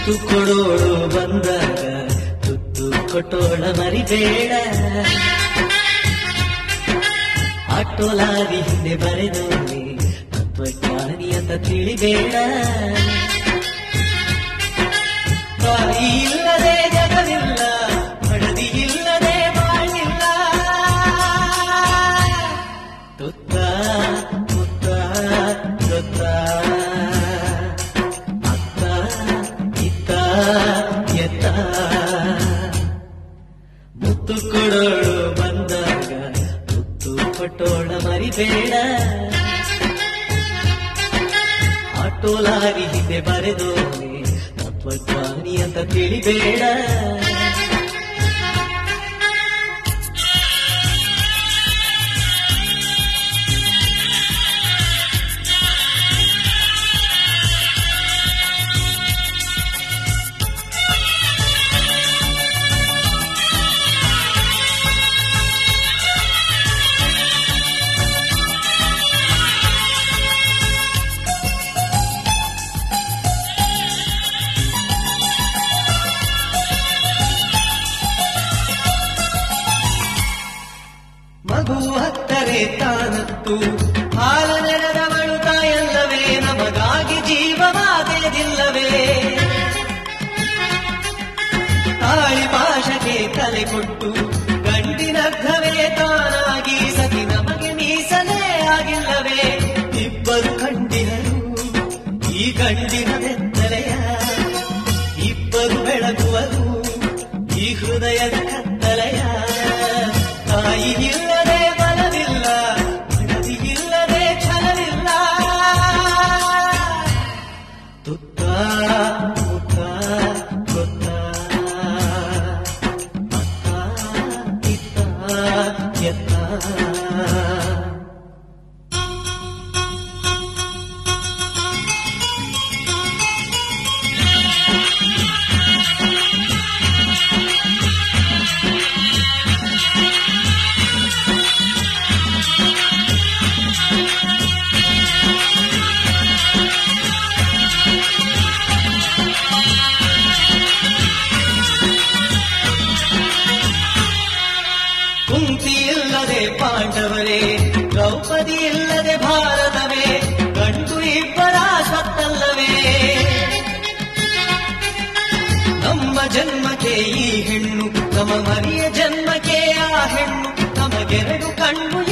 ಮುತ್ತು ಕೊಡೋಳು ಬಂದಾಗ ತುತ್ತು ಕೊಟ್ಟೋಳ ಮರಿಬೇಡ ಆಟೋಲಾರಿ ಹಿಂದೆ ಬರೆದೋನೆ ತತ್ವಜ್ಞಾನಿ ಅಂತ ತಿಳಿಬೇಡ ತಾಯಿ ಇಲ್ಲದೆ ಜಗವಿಲ್ಲ ಮಡದಿ ಇಲ್ಲದೆ ಬಾಳಿಲ್ಲ ತುತ್ತ ಮುತ್ತ ತುತ್ತ ಅತ್ತ ಇತ್ತ ಎತ್ತ ಮುತ್ತು ಕೊಡೋಳು ಬಂದಾಗ ಮುತ್ತು ಕೊಟ್ಟೋಳ ಮರಿಬೇಡ ಆಟೋಲಾರಿ ಹಿಂದೆ ಬರೆದೋನೆ ತತ್ವಜ್ಞಾನಿ ಅಂತ ತಿಳಿಬೇಡ ಮಗು ಹತ್ತರೆ ತಾನತ್ತು ಹಾಲ ನೆರೆದವಳು ತಾಯಲ್ಲವೇ ನಮಗಾಗಿ ಜೀವವಾದೆದಿಲ್ಲವೇ ತಾಳಿ ಪಾಶಕ್ಕೆ ತಲೆ ಕೊಟ್ಟು ಗಂಡಿನರ್ಧವೇ ತಾನಾಗಿ ಸತಿ ನಮಗೆ ಮೀಸಲೇ ಆಗಿಲ್ಲವೇ ಇಬ್ಬರು ಕಂಡಿದರು ಈ ಗಂಡಿನ ಬೆತ್ತಲೆಯ ಇಬ್ಬರು ಬೆಳಗುವರು ಈ ಹೃದಯದ ಕತ್ತಲೆಯ ತಾಯಿ ಇಲ್ಲದೆ ಬಲವಿಲ್ಲ ಮಡದಿ ಇಲ್ಲದೆ ಛಲವಿಲ್ಲ ತುತ್ತ ಮುತ್ತ ಗೊತ್ತ ಅತ್ತ ಇತ್ತ ಎತ್ತ ಕುಂತಿ ಇಲ್ಲದೆ ಪಾಂಡವರೇ ದ್ರೌಪದಿ ಇಲ್ಲದೆ ಭಾರತವೇ ಗಂಡು ಇಬ್ಬರ ಸ್ವತ್ತಲ್ಲವೇ ನಮ್ಮ ಜನ್ಮಕ್ಕೆ ಈ ಹೆಣ್ಣು ನಮ್ಮ ಮರಿಯ ಜನ್ಮಕ್ಕೆ ಆ ಹೆಣ್ಣು ನಮಗೆರಡು ಕಣ್ಣು